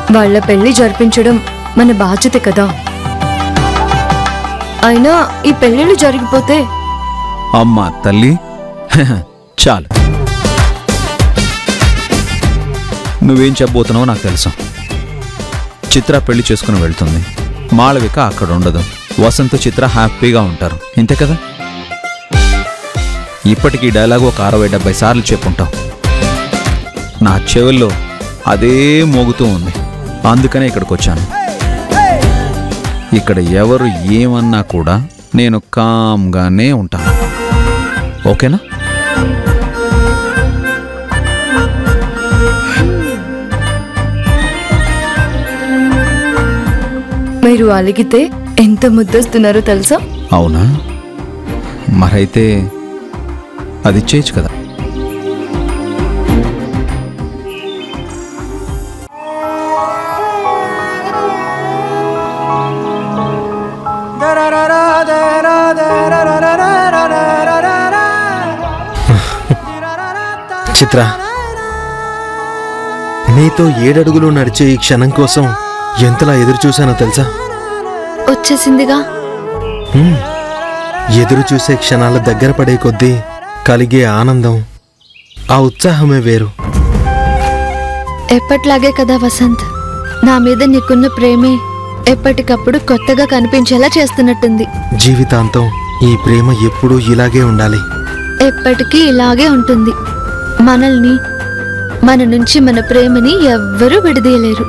వాళ్ళ పెళ్లి జరిపించడం మన బాధ్యత కదా అయినా ఈ పెళ్ళిళ్ళు జరిగిపోతే అమ్మా తల్లి చాలు నువ్వేం చెప్పబోతున్నావో నాకు తెలుసు చిత్ర పెళ్లి చేసుకుని వెళ్తుంది మాళవిక అక్కడ ఉండదు వసంత్ చిత్ర హ్యాపీగా ఉంటారు ఇంతే కదా ఇప్పటికీ ఈ డైలాగ్ ఒక అరవై డెబ్బై సార్లు చెప్పుంటావు నా చెవుల్లో అదే మోగుతూ ఉంది అందుకనే ఇక్కడికి వచ్చాను ఇక్కడ ఎవరు ఏమన్నా కూడా నేను కామ్గానే ఉంటాను ఓకేనా మీరు అలిగితే ఎంత ముద్దొస్తున్నారో తెలుసా అవునా మరైతే అది చేయొచ్చు కదా చిత్ర నీతో ఏడడుగులు నడిచే ఈ క్షణం కోసం ఎంతలా ఎదురు చూశానో తెలుసా వచ్చేసిందిగా హ్మ్. ఎదురు చూసే క్షణాల దగ్గర పడే కొద్దీ కలిగే ఆనందం ఆ ఉత్సాహమే వేరు ఎప్పట్లాగే కదా వసంత్ నా మీద నీకున్న ప్రేమే ఎప్పటికప్పుడు కొత్తగా కనిపించేలా చేస్తున్నట్టుంది జీవితాంతం ఈ ప్రేమ ఎప్పుడూ ఇలాగే ఉండాలి ఎప్పటికీ ఇలాగే ఉంటుంది మనల్ని మన నుంచి మన ప్రేమని ఎవ్వరూ విడదీయలేరు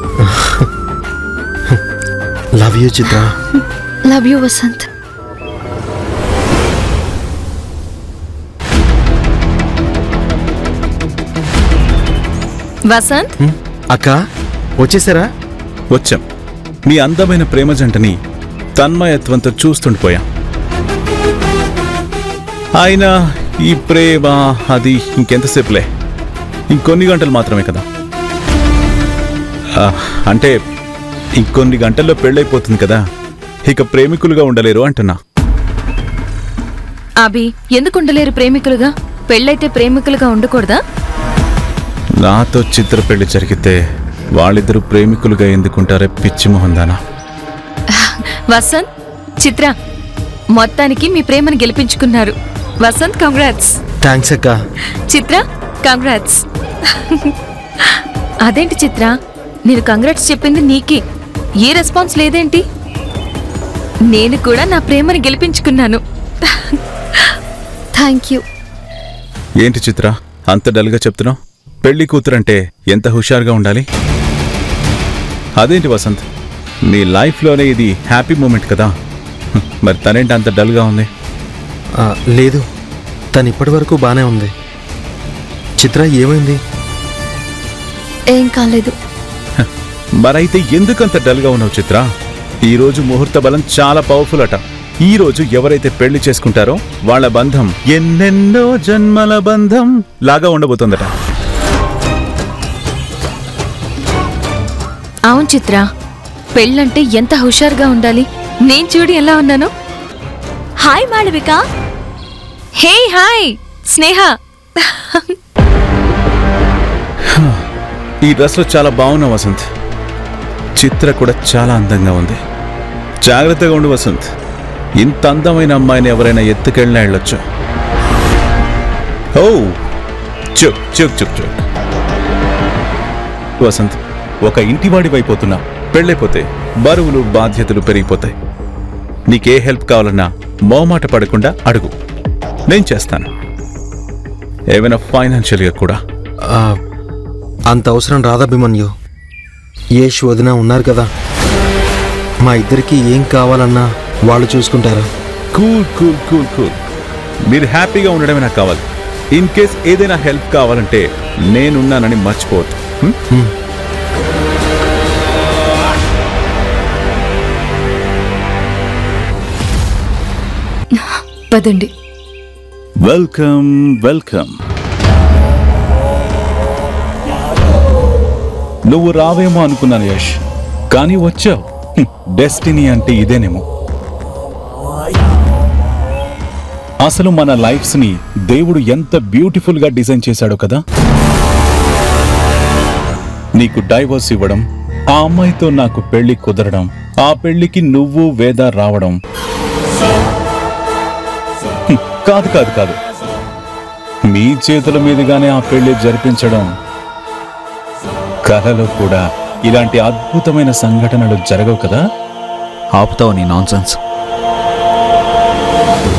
love you Chitra love you Vasanth Vasanth hmm. అక్క వచ్చేసారా వచ్చాం మీ అందమైన ప్రేమ జంటని తన్మయత్వంతో చూస్తుండిపోయాం అయినా ఈ ప్రేమ అది ఇంకెంతసేపులే ఇంకొన్ని గంటలు మాత్రమే కదా ఆ, అంటే ఇంకొన్ని గంటల్లో పెళ్ళైపోతుంది కదా ఇక ప్రేమికులుగా ఉండలేరు అంటున్నా అభి ఎందుకు ఉండలేరు ప్రేమికులుగా పెళ్ళైతే ప్రేమికులుగా ఉండకూడదా నాతో చిత్ర పెళ్లి జరిగితే వాళ్ళిద్దరూ ప్రేమికులుగా ఎందుకుంటారే పిచ్చి మొహందానా వసంత్ చిత్ర మొత్తానికి మీ ప్రేమను గెలిపించుకున్నారు వసంత్ కంగ్రాట్స్ థ్యాంక్స్ అక్క చిత్ర కంగ్రాట్స్ అదేంటి చిత్ర నేను కంగ్రాట్స్ చెప్పింది నీకే ఏ రెస్పాన్స్ లేదేంటి నేను కూడా నా ప్రేమను గెలిపించుకున్నాను థ్యాంక్ యూ ఏంటి చిత్ర అంత డల్గా చెప్తున్నావు పెళ్లి కూతురంటే ఎంత హుషారుగా ఉండాలి అదేంటి వసంత్ నీ లైఫ్లోనే ఇది హ్యాపీ మూమెంట్ కదా హ్మ్, మరి తనేంటి అంత డల్గా ఉంది ఆ, లేదు తను ఇప్పటి వరకు బానే ఉంది చిత్ర ఏమైంది ఏం కాలేదు మరైతే ఎందుకంత డల్గా ఉన్నావు చిత్ర ఈ రోజు ముహూర్త బలం చాలా పవర్ఫుల్ అట ఈ రోజు ఎవరైతే పెళ్లి చేసుకుంటారో వాళ్ళ బంధం ఎన్నెన్నో జన్మల బంధం లాగా ఉండబోతుందట అవును చిత్ర పెళ్ళంటే ఎంత హుషారుగా ఉండాలి నేను చూడు ఎలా ఉన్నాను hi Malavika hey hi Sneha ఈ డ్రెస్లో చాలా బాగున్నావు వసంత్ చిత్ర కూడా చాలా అందంగా ఉంది జాగ్రత్తగా ఉండు వసంత్ ఇంత అందమైన అమ్మాయిని ఎవరైనా ఎత్తుకెళ్ళినా వెళ్ళొచ్చు ఓ చుక్ చుక్ చుక్ చుక్ వసంత్ ఒక ఇంటివాడి అయిపోతున్నా పెళ్ళైపోతే బరువులు బాధ్యతలు పెరిగిపోతాయి నీకే హెల్ప్ కావాలన్నా మోమాట పడకుండా అడుగు నేను చేస్తాను ఏమైనా ఫైనాన్షియల్గా కూడా ఆ, అంత అవసరం రాదభిమన్యు ఏష్ వదిన ఉన్నారు కదా మా ఇద్దరికి ఏం కావాలన్నా వాళ్ళు చూసుకుంటారు కూల్ కూల్ కూల్ కూల్ మీరు హ్యాపీగా ఉండడమే నాకు కావాలి ఇన్ కేస్ ఏదైనా హెల్ప్ కావాలంటే నేనున్నానని మర్చిపోవద్దు హ్మ్? హ్మ్. పదండి వెల్కమ్ వెల్కమ్ నువ్వు రావేమో అనుకున్నాను యష్ కానీ వచ్చావు హ్మ్, డెస్టినీ అంటే ఇదేనేమో అసలు మన లైఫ్స్ ని దేవుడు ఎంత బ్యూటిఫుల్ గా డిజైన్ చేశాడో కదా నీకు డైవర్స్ ఇవ్వడం ఆ అమ్మాయితో నాకు పెళ్లి కుదరడం ఆ పెళ్లికి నువ్వు వేద రావడం హ్మ్, కాదు కాదు కాదు మీ చేతుల మీదుగానే ఆ పెళ్లి జరిపించడం కలలో కూడా ఇలాంటి అద్భుతమైన సంఘటనలు జరగవు కదా ఆపుతావు నీ నాన్సెన్స్